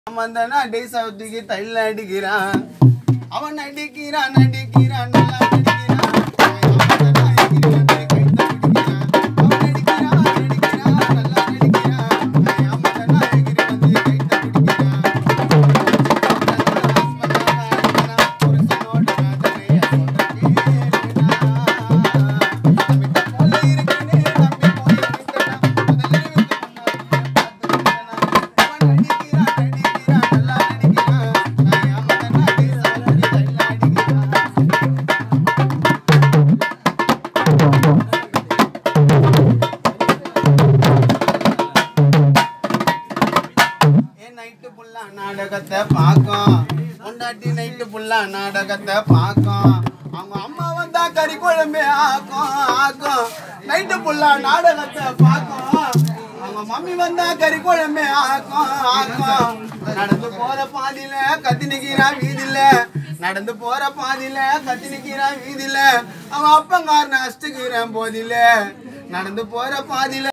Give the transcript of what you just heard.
வந்தனா டே சவுத்துக்கு தைல அடிக்கிறான் அவன் நடிக்கிறான் நடிக்கிறான் நல்லா நடிக்கிறான் அவன் வந்தனா எகிரி வந்து கைத்த பிடிக்கிறான். அவன் நடிக்கிறான், நடிக்கிறான், நல்லா நடிக்கிறான். அவன் வந்தனா எகிரி வந்து கைத்த பிடிக்கிறான். புருஷனோட கதையை சொல்றேன் கேளுடா. நம்மிட்ட போல இருக்குன்னு நம்பி போயிருக்கேனா. முதல்ல இவங்க அவன் நடிக்கிறான், நடிக்கிறான், நல்லா நடிக்கிறான். நான் ஏமாந்தனா டேய் சாவுத்துக்கு தைல அடிக்கிறான். ஏ நைட்டு புல்லா நாடகத்தை பார்க்கும் பொண்டாட்டி நைட்டு புல்லா நாடகத்தை பார்க்கும் அவங்க அம்மா வந்தா கறி குழம்பே ஆக்கும் ஆக்கும் நைட்டு புல்லா நாடகத்தை பார்க்கும் அவங்க மம்மி வந்தா கறி குழம்பே ஆக்கும் ஆக்கும் நடந்து போற பாதியில கத்தி நிக்கிறான் வீதியில நடந்து போற பாதியில கத்தி நிக்கிறான் வீதியில அவன் அப்பங்காரனை அஷ்டுக்கிறேன் போதில நடந்து போற பாதியில